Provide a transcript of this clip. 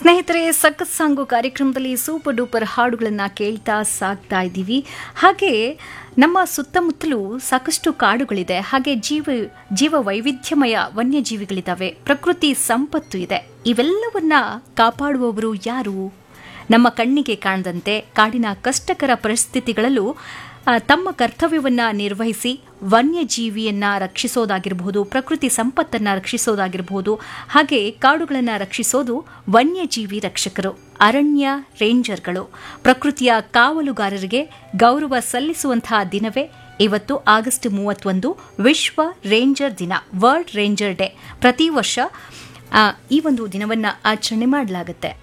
ಸ್ನೇಹಿತರೆ ಸಖತ್ ಸಾಂಗು ಕಾರ್ಯಕ್ರಮದಲ್ಲಿ ಸೂಪರ್ ಡೂಪರ್ ಹಾಡುಗಳನ್ನು ಕೇಳ್ತಾ ಸಾಗ್ತಾ ಇದ್ದೀವಿ ಹಾಗೆ ನಮ್ಮ ಸುತ್ತಮುತ್ತಲೂ ಸಾಕಷ್ಟು ಕಾಡುಗಳಿದೆ ಹಾಗೆ ಜೀವ ಜೀವ ವೈವಿಧ್ಯಮಯ ವನ್ಯಜೀವಿಗಳಿದ್ದಾವೆ ಪ್ರಕೃತಿ ಸಂಪತ್ತು ಇದೆ ಇವೆಲ್ಲವನ್ನ ಕಾಪಾಡುವವರು ಯಾರು ನಮ್ಮ ಕಣ್ಣಿಗೆ ಕಾಣದಂತೆ ಕಾಡಿನ ಕಷ್ಟಕರ ಪರಿಸ್ಥಿತಿಗಳಲ್ಲೂ ಆ, ತಮ್ಮ ಕರ್ತವ್ಯವನ್ನ ನಿರ್ವಹಿಸಿ ವನ್ಯಜೀವಿಯನ್ನ ರಕ್ಷಿಸೋದಾಗಿರಬಹುದು ಪ್ರಕೃತಿ ಸಂಪತ್ತನ್ನ ರಕ್ಷಿಸೋದಾಗಿರಬಹುದು ಹಾಗೆ ಕಾಡುಗಳನ್ನು ರಕ್ಷಿಸೋದು ವನ್ಯಜೀವಿ ರಕ್ಷಕರು ಅರಣ್ಯ ರೇಂಜರ್ಗಳು ಪ್ರಕೃತಿಯ ಕಾವಲುಗಾರರಿಗೆ ಗೌರವ ಸಲ್ಲಿಸುವಂತಹ ದಿನವೇ ಇವತ್ತು ಆಗಸ್ಟ್ ಮೂವತ್ತೊಂದು ವಿಶ್ವ ರೇಂಜರ್ ದಿನ ವರ್ಲ್ಡ್ ರೇಂಜರ್ ಡೇ ಪ್ರತಿ ವರ್ಷ ಆ, ಈ ಒಂದು ದಿನವನ್ನ ಆಚರಣೆ ಮಾಡಲಾಗುತ್ತೆ